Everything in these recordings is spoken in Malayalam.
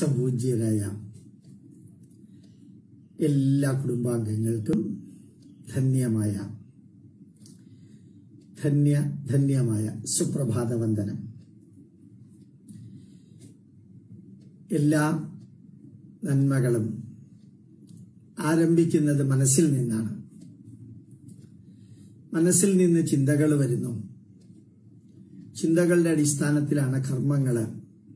സംപൂജ്യരായ എല്ലാ കുടുംബാംഗങ്ങൾക്കും ധന്യമായ ധന്യ ധന്യമായ സുപ്രഭാത വന്ദനം എല്ലാ നന്മകളും ആരംഭിക്കുന്നത് മനസ്സിൽ നിന്നാണ് മനസ്സിൽ നിന്ന് ചിന്തകൾ വരുന്നു ചിന്തകളുടെ അടിസ്ഥാനത്തിലാണ് കർമ്മങ്ങള്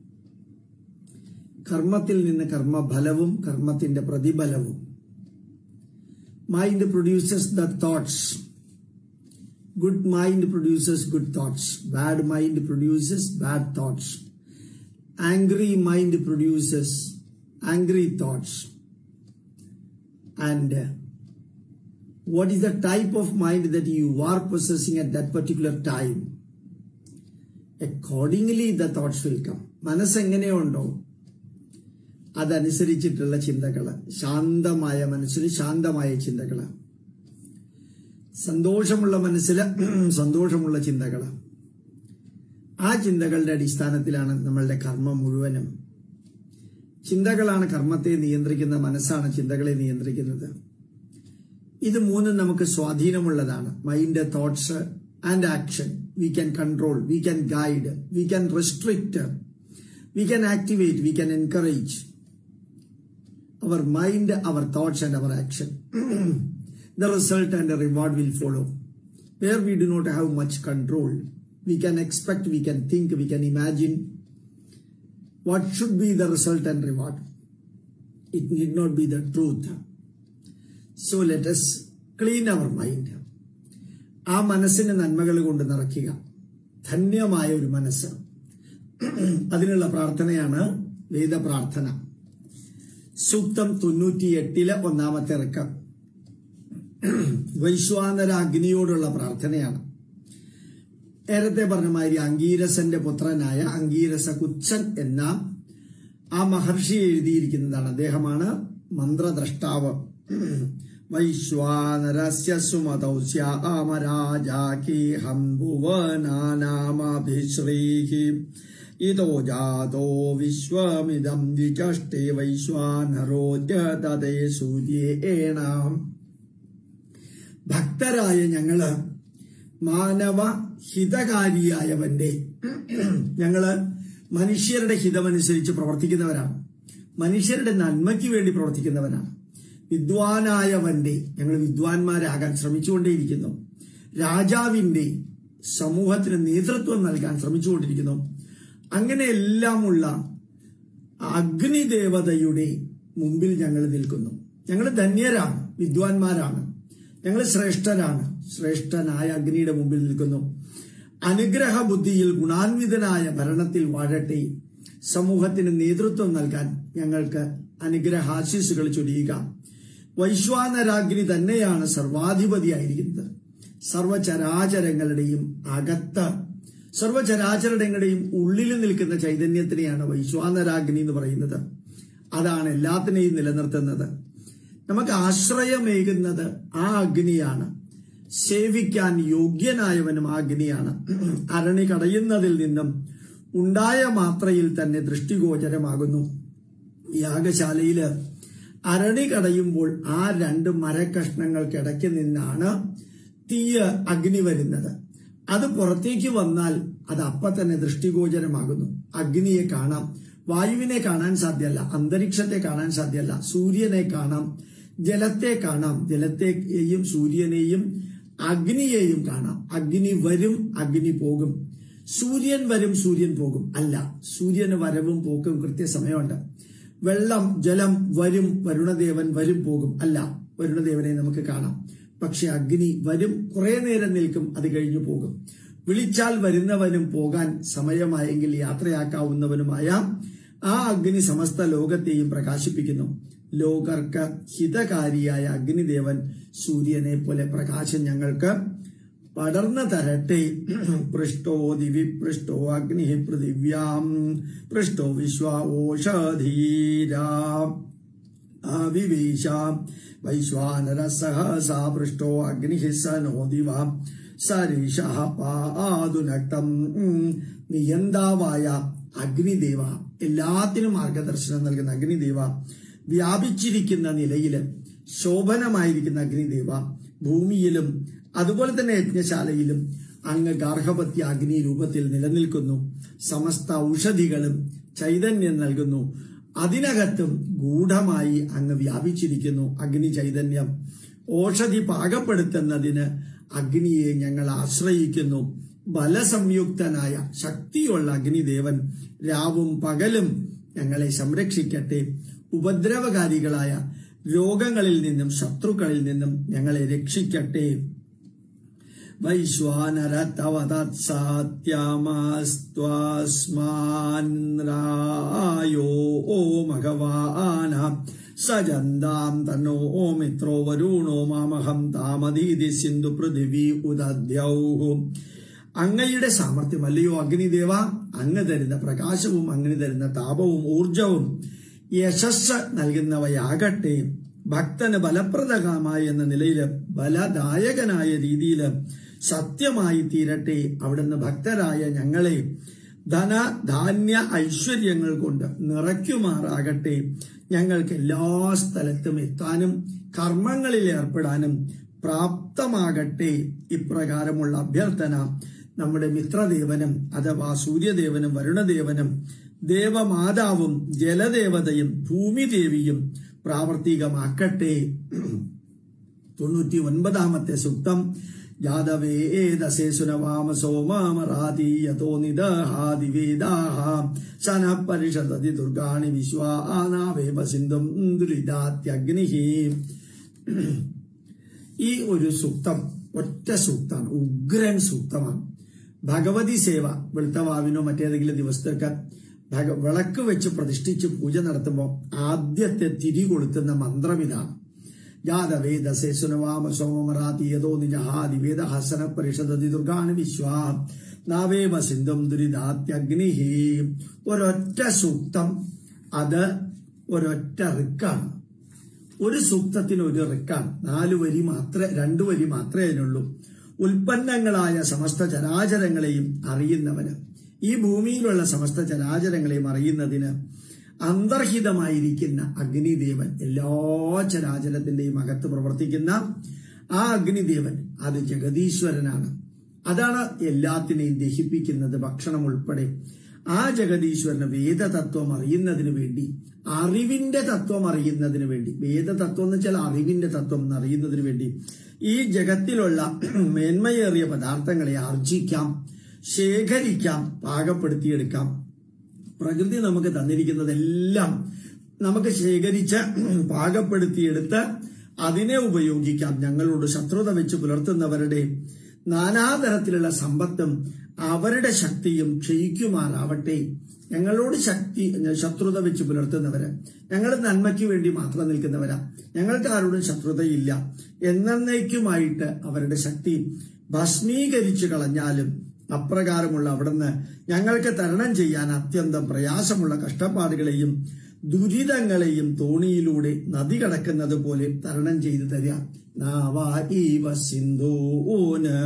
കർമ്മത്തിൽ നിന്ന് കർമ്മഫലവും കർമ്മത്തിന്റെ പ്രതിഫലവും mind produces the thoughts good mind produces good thoughts bad mind produces bad thoughts angry mind produces angry thoughts and what is the type of mind that you are possessing at that particular time accordingly the thoughts will come മനസ്സെങ്ങനെയുണ്ടോ അതനുസരിച്ചിട്ടുള്ള ചിന്തകള് ശാന്തമായ മനസ്സിന് ശാന്തമായ ചിന്തകള് സന്തോഷമുള്ള മനസ്സില് സന്തോഷമുള്ള ചിന്തകള് ആ ചിന്തകളുടെ അടിസ്ഥാനത്തിലാണ് നമ്മളുടെ കർമ്മം മുഴുവനും ചിന്തകളാണ് കർമ്മത്തെ നിയന്ത്രിക്കുന്ന മനസ്സാണ് ചിന്തകളെ നിയന്ത്രിക്കുന്നത് ഇത് മൂന്നും നമുക്ക് സ്വാധീനമുള്ളതാണ് mind thoughts and action we can control we can guide we can restrict we can activate we can encourage our mind our thoughts and our action the result and the reward will follow. Where we do not have much control, we can expect, we can think, we can imagine what should be the result and reward. It need not be the truth. So let us clean our mind. ആ മനസ്സിന് നന്മകൾ കൊണ്ട് നിറയ്ക്കുക ധന്യമായ ഒരു മനസ്സ് അതിനുള്ള പ്രാർത്ഥനയാണ് വേദപ്രാർത്ഥന സൂക്തം തൊണ്ണൂറ്റിയെട്ടിലെ ഒന്നാമത്തെ ഇറക്കം വൈശ്വാനര അഗ്നിയോടുള്ള പ്രാർത്ഥനയാണ് നേരത്തെ പറഞ്ഞ മാതിരി അങ്കീരസന്റെ പുത്രനായ അങ്കീരസ കുച്ചൻ എന്ന ആ മഹർഷി എഴുതിയിരിക്കുന്നതാണ് അദ്ദേഹമാണ് മന്ത്രദ്രഷ്ടാവ് വൈശ്വാനരസ്യ സുമതൗ ശ്യാമരാജാകീഹം ഭുവനാനാമഭിശ്രീഹി ഇതോ ജാതോ വിശ്വമിതം വിചഷ്ടേ വൈശ്വാനരോദ്യതേ സൂര്യേണാം ഭക്തരായ ഞങ്ങള് മാനവ ഹിതകാരിയായവന്റെ ഞങ്ങള് മനുഷ്യരുടെ ഹിതമനുസരിച്ച് പ്രവർത്തിക്കുന്നവരാണ് മനുഷ്യരുടെ നന്മയ്ക്ക് വേണ്ടി പ്രവർത്തിക്കുന്നവരാണ് വിദ്വാനായവന്റെ ഞങ്ങൾ വിദ്വാൻമാരാകാൻ ശ്രമിച്ചുകൊണ്ടേയിരിക്കുന്നു രാജാവിന്റെ സമൂഹത്തിന് നേതൃത്വം നൽകാൻ ശ്രമിച്ചുകൊണ്ടിരിക്കുന്നു അങ്ങനെയെല്ലാമുള്ള അഗ്നിദേവതയുടെ മുമ്പിൽ ഞങ്ങൾ നിൽക്കുന്നു ഞങ്ങൾ ധന്യരാണ് വിദ്വാൻമാരാണ് ഞങ്ങൾ ശ്രേഷ്ഠരാണ് ശ്രേഷ്ഠനായ അഗ്നിയുടെ മുമ്പിൽ നിൽക്കുന്നു അനുഗ്രഹ ബുദ്ധിയിൽ ഗുണാൻവിതനായ ഭരണത്തിൽ വാഴട്ടെ സമൂഹത്തിന് നേതൃത്വം നൽകാൻ ഞങ്ങൾക്ക് അനുഗ്രഹാശിസുകൾ ചൊരിയുക വൈശ്വാനരാഗ്നി തന്നെയാണ് സർവാധിപതിയായിരിക്കുന്നത് സർവചരാചരങ്ങളുടെയും അകത്ത് സർവചരാചരങ്ങളുടെയും ഉള്ളിൽ നിൽക്കുന്ന ചൈതന്യത്തിനെയാണ് വൈശ്വാനരാഗ്നി എന്ന് പറയുന്നത് അതാണ് എല്ലാത്തിനെയും നിലനിർത്തുന്നത് നമുക്ക് ആശ്രയമേകുന്നത് ആ അഗ്നിയാണ് സേവിക്കാൻ യോഗ്യനായവനും ആ അഗ്നിയാണ് അരണി കടയുന്നതിൽ നിന്നും ഉണ്ടായ മാത്രയിൽ തന്നെ ദൃഷ്ടിഗോചരമാകുന്നു യാഗശാലയില് അരണി കടയുമ്പോൾ ആ രണ്ട് മരക്കഷ്ണങ്ങൾക്കിടയ്ക്ക് നിന്നാണ് തീയ അഗ്നി വരുന്നത് അത് പുറത്തേക്ക് വന്നാൽ അത് അപ്പ തന്നെ ദൃഷ്ടിഗോചരമാകുന്നു അഗ്നിയെ കാണാം വായുവിനെ കാണാൻ സാധ്യമല്ല അന്തരീക്ഷത്തെ കാണാൻ സാധ്യമല്ല സൂര്യനെ കാണാം ജലത്തെ കാണാം ജലത്തെയും സൂര്യനെയും അഗ്നിയെയും കാണാം അഗ്നി വരും അഗ്നി പോകും സൂര്യൻ വരും സൂര്യൻ പോകും അല്ല സൂര്യന് വരവും പോക്കും കൃത്യസമയമുണ്ട് വെള്ളം ജലം വരും വരുണദേവൻ വരും പോകും അല്ല വരുണദേവനെ നമുക്ക് കാണാം പക്ഷെ അഗ്നി വരും കുറെ നേരം നിൽക്കും അത് കഴിഞ്ഞു പോകും വിളിച്ചാൽ വരുന്നവനും പോകാൻ സമയമായെങ്കിൽ യാത്രയാക്കാവുന്നവനുമായ ആ അഗ്നി സമസ്ത ലോകത്തെയും പ്രകാശിപ്പിക്കുന്നു ലോകർക്ക് ഹിതകാരിയായ അഗ്നിദേവൻ സൂര്യനെ പോലെ പ്രകാശം ഞങ്ങൾക്ക് പടർന്നു തരട്ടെ പൃഷ്ടോ ദിവി പൃഷ്ടോ അഗ്നി പൃഥിവ്യാം പൃഷ്ടോ വിശ്വോഷധീരാ ആവിവേശ വൈശ്വാനര സഹസാ പൃഷ്ടോ അഗ്നി സനോ ദിവ സരീഷ പാതുനക്തം നിയന്താവായ അഗ്നിദേവ എല്ലാത്തിനും മാർഗദർശനം നൽകുന്ന അഗ്നിദേവ വ്യാപിച്ചിരിക്കുന്ന നിലയില് ശോഭനമായിരിക്കുന്ന അഗ്നിദേവ ഭൂമിയിലും അതുപോലെ തന്നെ യജ്ഞശാലയിലും അങ്ങ് ഗാർഹപത്യ അഗ്നി രൂപത്തിൽ നിലനിൽക്കുന്നു സമസ്ത ഔഷധികളും ചൈതന്യം നൽകുന്നു അതിനകത്തും ഗൂഢമായി അങ്ങ് വ്യാപിച്ചിരിക്കുന്നു അഗ്നി ചൈതന്യം ഓഷധി പാകപ്പെടുത്തുന്നതിന് അഗ്നിയെ ഞങ്ങൾ ആശ്രയിക്കുന്നു ബലസംയുക്തനായ ശക്തിയുള്ള അഗ്നിദേവൻ രാവും പകലും ഞങ്ങളെ സംരക്ഷിക്കട്ടെ ഉപദ്രവകാരികളായ രോഗങ്ങളിൽ നിന്നും ശത്രുക്കളിൽ നിന്നും ഞങ്ങളെ രക്ഷിക്കട്ടെ വൈശ്വാനരത്തവതത്സാത്യാമാസ്ത്വാസ്മാൻ രായോ ഓ മഘവാന സജന്താം തന്നോ ഓ മിത്രോ വരുണോ മാമഹം താമതീതി സിന്ധു പൃഥിവി ഉദദ്യൗ അങ്ങയുടെ സാമർഥ്യം അല്ലയോ അഗ്നിദേവ അങ്ങ് തരുന്ന പ്രകാശവും അങ്ങ് തരുന്ന താപവും ഊർജവും യശസ് നൽകുന്നവയാകട്ടെ ഭക്തന് ഫലപ്രദകമായി എന്ന നിലയിൽ ബലദായകനായ രീതിയിൽ സത്യമായി തീരട്ടെ അവിടുന്ന് ഭക്തരായ ഞങ്ങളെ ധന ധാന്യ ഐശ്വര്യങ്ങൾ കൊണ്ട് നിറയ്ക്കുമാറാകട്ടെ ഞങ്ങൾക്ക് എല്ലാ സ്ഥലത്തും എത്താനും കർമ്മങ്ങളിൽ ഏർപ്പെടാനും പ്രാപ്തമാകട്ടെ ഇപ്രകാരമുള്ള അഭ്യർത്ഥന നമ്മുടെ മിത്രദേവനും അഥവാ സൂര്യദേവനും വരുണദേവനും ദേവമാതാവും ജലദേവതയും ഭൂമിദേവിയും പ്രാവർത്തികമാക്കട്ടെ തൊണ്ണൂറ്റി ഒൻപതാമത്തെ സൂക്തം യാദവേദസേ സുനവാമസോ മാമറാതീയതോ നിദഹാദിവേദാഹ ശന പരിഷദതി ദുർഗാണി വിശ്വാനാവേവ സിന്ധും ദുരിതാത്യഗ്നിഹി ഈ ഒരു സൂക്തം ഒറ്റ സൂക്തമാണ് ഉഗ്രൻ സൂക്തമാണ് ഭഗവതി സേവ വെളുത്തവാവിനോ മറ്റേതെങ്കിലും ദിവസത്തൊക്കെ ഭഗ വിളക്ക് വെച്ച് പ്രതിഷ്ഠിച്ച് പൂജ നടത്തുമ്പോൾ ആദ്യത്തെ തിരി കൊളുത്തുന്ന മന്ത്രം ഇതാണ് യാദവേദസേ സുനവാമ സോമമറാതീയതോ നിജഹാദി വേദ ഹസന പരിഷദതി ദുർഗാണി വിശ്വാ നാവേവ സിന്ധും ദുരിതാത്യഗ്നിഹി ഒരൊറ്റ സൂക്തം അത് ഒരൊറ്റ റിക്കാണ് ഒരു സൂക്തത്തിന് ഒരു റിക്കാണ് നാലു വരി മാത്രമേ രണ്ടു വരി മാത്രമേ അതിനുള്ളൂ ഉൽപ്പന്നങ്ങളായ സമസ്ത ചരാചരങ്ങളെയും അറിയുന്നവന് ഈ ഭൂമിയിലുള്ള സമസ്ത ചരാചരങ്ങളെയും അറിയുന്നതിന് അന്തർഹിതമായിരിക്കുന്ന അഗ്നിദേവൻ എല്ലാ ചരാചരത്തിന്റെയും അകത്ത് പ്രവർത്തിക്കുന്ന ആ അഗ്നിദേവൻ അത് ജഗതീശ്വരനാണ് അതാണ് എല്ലാത്തിനെയും ദഹിപ്പിക്കുന്നത് ഭക്ഷണം ഉൾപ്പെടെ ആ ജഗതീശ്വരന് വേദതത്വം അറിയുന്നതിന് വേണ്ടി അറിവിന്റെ തത്വം അറിയുന്നതിന് വേണ്ടി വേദതത്വം എന്ന് വെച്ചാൽ അറിവിന്റെ തത്വം അറിയുന്നതിന് വേണ്ടി ഈ ജഗത്തിലുള്ള മേന്മയേറിയ പദാർത്ഥങ്ങളെ ആർജിക്കാം ശേഖരിക്കാം പാകപ്പെടുത്തിയെടുക്കാം പ്രകൃതി നമുക്ക് തന്നിരിക്കുന്നതെല്ലാം നമുക്ക് ശേഖരിച്ച് പാകപ്പെടുത്തിയെടുത്ത് അതിനെ ഉപയോഗിക്കാം ഞങ്ങളോട് ശത്രുത വെച്ച് പുലർത്തുന്നവരുടെ നാനാതരത്തിലുള്ള സമ്പത്തും അവരുടെ ശക്തിയും ക്ഷയിക്കുമാറാവട്ടെ ഞങ്ങളോട് ശക്തി ശത്രുത വെച്ച് പുലർത്തുന്നവര് ഞങ്ങൾ നന്മയ്ക്ക് വേണ്ടി മാത്രം നിൽക്കുന്നവരാ ഞങ്ങൾക്ക് ആരോടും ശത്രുതയില്ല എന്നേക്കുമായിട്ട് അവരുടെ ശക്തി ഭസ്മീകരിച്ചു കളഞ്ഞാലും അപ്രകാരമുള്ള അവിടുന്ന് ഞങ്ങൾക്ക് തരണം ചെയ്യാൻ അത്യന്തം പ്രയാസമുള്ള കഷ്ടപ്പാടുകളെയും ദുരിതങ്ങളെയും തോണിയിലൂടെ നദി കടക്കുന്നത് പോലെ തരണം ചെയ്തു തരിക നാവാ സിന്ധൂന്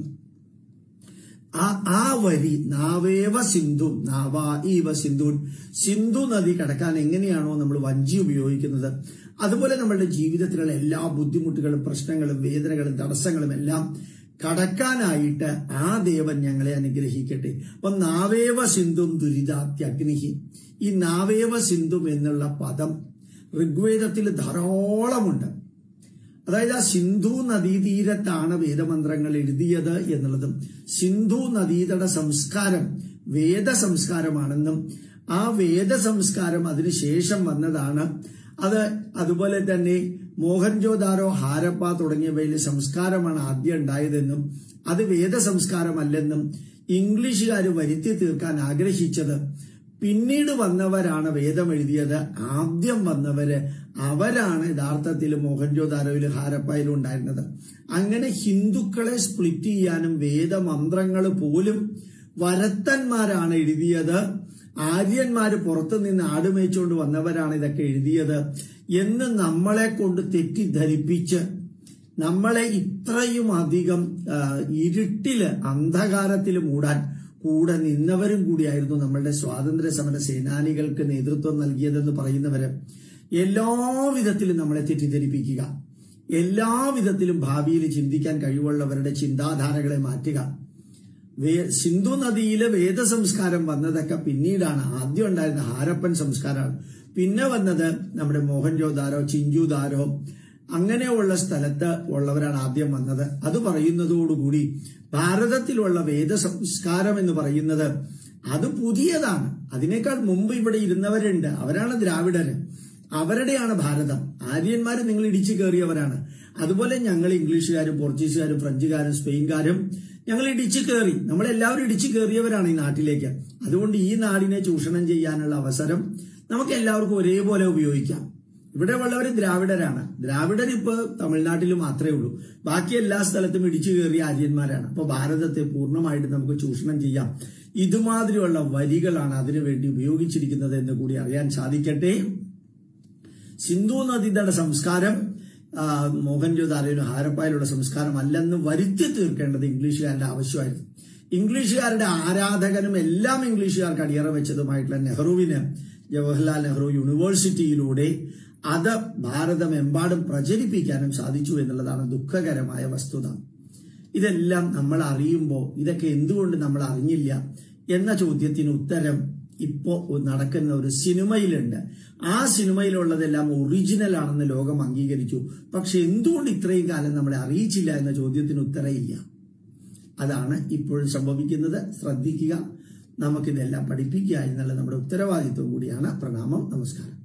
ആ ആ വരി നാവേവ സിന്ധു നാവാ ഈവ സിന്ധു സിന്ധു നദി കടക്കാൻ എങ്ങനെയാണോ നമ്മൾ വഞ്ചി ഉപയോഗിക്കുന്നത് അതുപോലെ നമ്മളുടെ ജീവിതത്തിലുള്ള എല്ലാ ബുദ്ധിമുട്ടുകളും പ്രശ്നങ്ങളും വേദനകളും തടസ്സങ്ങളും എല്ലാം കടക്കാനായിട്ട് ആ ദേവൻ ഞങ്ങളെ അനുഗ്രഹിക്കട്ടെ അപ്പൊ നാവേവ സിന്ധും ദുരിതാത്യഗ്നിഹി ഈ നാവേവ സിന്ധും എന്നുള്ള പദം ഋഗ്വേദത്തിൽ ധാരാളമുണ്ട് അതായത് ആ സിന്ധു നദീതീരത്താണ് വേദമന്ത്രങ്ങൾ എഴുതിയത് എന്നുള്ളതും സിന്ധു നദീതട സംസ്കാരം വേദ സംസ്കാരമാണെന്നും ആ വേദ സംസ്കാരം അതിനുശേഷം വന്നതാണ് അത് അതുപോലെ തന്നെ മോഹൻജോദാരോ ഹാരപ്പ തുടങ്ങിയവയിൽ സംസ്കാരമാണ് ആദ്യം ഉണ്ടായതെന്നും അത് വേദ സംസ്കാരമല്ലെന്നും ഇംഗ്ലീഷുകാർ വരുത്തി തീർക്കാൻ ആഗ്രഹിച്ചത് പിന്നീട് വന്നവരാണ് വേദം എഴുതിയത് ആദ്യം വന്നവര് അവരാണ് യഥാർത്ഥത്തിൽ മോഹൻജോദാരോയിലും ഹാരപ്പയിലും ഉണ്ടായിരുന്നത് അങ്ങനെ ഹിന്ദുക്കളെ സ്പ്ലിറ്റ് ചെയ്യാനും വേദമന്ത്രങ്ങൾ പോലും വരത്തന്മാരാണ് എഴുതിയത് ആര്യന്മാര് പുറത്തുനിന്ന് ആടുമേച്ചുകൊണ്ട് വന്നവരാണ് ഇതൊക്കെ എഴുതിയത് എന്ന് നമ്മളെ കൊണ്ട് തെറ്റിദ്ധരിപ്പിച്ച് നമ്മളെ ഇത്രയും അധികം ഇരുട്ടില് അന്ധകാരത്തിൽ മൂടാൻ കൂടെ നിന്നവരും കൂടിയായിരുന്നു നമ്മളുടെ സ്വാതന്ത്ര്യ സമര സേനാനികൾക്ക് നേതൃത്വം നൽകിയതെന്ന് പറയുന്നവര് എല്ലാ വിധത്തിലും നമ്മളെ തെറ്റിദ്ധരിപ്പിക്കുക എല്ലാ വിധത്തിലും ഭാവിയിൽ ചിന്തിക്കാൻ കഴിവുള്ളവരുടെ ചിന്താധാരകളെ മാറ്റുക വേ- സിന്ധു നദിയിലെ വേദ സംസ്കാരം വന്നതൊക്കെ പിന്നീടാണ് ആദ്യം ഉണ്ടായിരുന്ന ഹാരപ്പൻ സംസ്കാരമാണ് പിന്നെ വന്നത് നമ്മുടെ മോഹൻജോദാരോ ചിഞ്ചുദാരോ അങ്ങനെയുള്ള സ്ഥലത്ത് ഉള്ളവരാണ് ആദ്യം വന്നത് അത് പറയുന്നതോടുകൂടി ഭാരതത്തിലുള്ള വേദ സംസ്കാരം എന്ന് പറയുന്നത് അത് പുതിയതാണ് അതിനേക്കാൾ മുമ്പ് ഇവിടെ ഇരുന്നവരുണ്ട് അവരാണ് ദ്രാവിഡര് അവരുടെയാണ് ഭാരതം ആര്യന്മാർ നിങ്ങൾ ഇടിച്ചു കയറിയവരാണ് അതുപോലെ ഞങ്ങൾ ഇംഗ്ലീഷുകാരും പോർച്ചുഗീസുകാരും ഫ്രഞ്ചുകാരും സ്പെയിൻകാരും ഞങ്ങൾ ഇടിച്ചു കയറി നമ്മളെല്ലാവരും ഇടിച്ചു കയറിയവരാണ് ഈ നാട്ടിലേക്ക് അതുകൊണ്ട് ഈ നാടിനെ ചൂഷണം ചെയ്യാനുള്ള അവസരം നമുക്ക് എല്ലാവർക്കും ഒരേപോലെ ഉപയോഗിക്കാം ഇവിടെ ഉള്ളവർ ദ്രാവിഡരാണ് ദ്രാവിഡർ ഇപ്പൊ തമിഴ്നാട്ടിൽ മാത്രമേ ഉള്ളൂ ബാക്കി എല്ലാ സ്ഥലത്തും ഇടിച്ചു കയറിയ ആര്യന്മാരാണ് അപ്പൊ ഭാരതത്തെ പൂർണ്ണമായിട്ട് നമുക്ക് ചൂഷണം ചെയ്യാം ഇതുമാതിരിയുള്ള വരികളാണ് അതിനുവേണ്ടി ഉപയോഗിച്ചിരിക്കുന്നത് എന്ന് കൂടി അറിയാൻ സാധിക്കട്ടെ സിന്ധു നദിയുടെ സംസ്കാരം ആ, മോഹൻജോദാരയിലും ഹാരപ്പായിലുള്ള സംസ്കാരം അല്ലെന്ന് വരുത്തി തീർക്കേണ്ടത് ഇംഗ്ലീഷുകാരുടെ ആവശ്യമായിരുന്നു ഇംഗ്ലീഷുകാരുടെ ആരാധകനും എല്ലാം ഇംഗ്ലീഷുകാർക്ക് അടിയറ വെച്ചതുമായിട്ടുള്ള നെഹ്റുവിന് ജവഹർലാൽ നെഹ്റു യൂണിവേഴ്സിറ്റിയിലൂടെ അത് ഭാരതമെമ്പാടും പ്രചരിപ്പിക്കാനും സാധിച്ചു എന്നുള്ളതാണ് ദുഃഖകരമായ വസ്തുത ഇതെല്ലാം നമ്മൾ അറിയുമ്പോൾ ഇതൊക്കെ എന്തുകൊണ്ട് നമ്മൾ അറിഞ്ഞില്ല എന്ന ചോദ്യത്തിന് ഉത്തരം ഇപ്പോ നടക്കുന്ന ഒരു സിനിമയിലുണ്ട് ആ സിനിമയിലുള്ളതെല്ലാം ഒറിജിനൽ ആണെന്ന് ലോകം അംഗീകരിച്ചു പക്ഷെ എന്തുകൊണ്ട് ഇത്രയും കാലം നമ്മളെ അറിയിച്ചില്ല എന്ന ചോദ്യത്തിന് ഉത്തരമില്ല അതാണ് ഇപ്പോഴും സംഭവിക്കുന്നത് ശ്രദ്ധിക്കുക നമുക്കിതെല്ലാം പഠിപ്പിക്കുക എന്നുള്ള നമ്മുടെ ഉത്തരവാദിത്വം കൂടിയാണ് പ്രണാമം നമസ്കാരം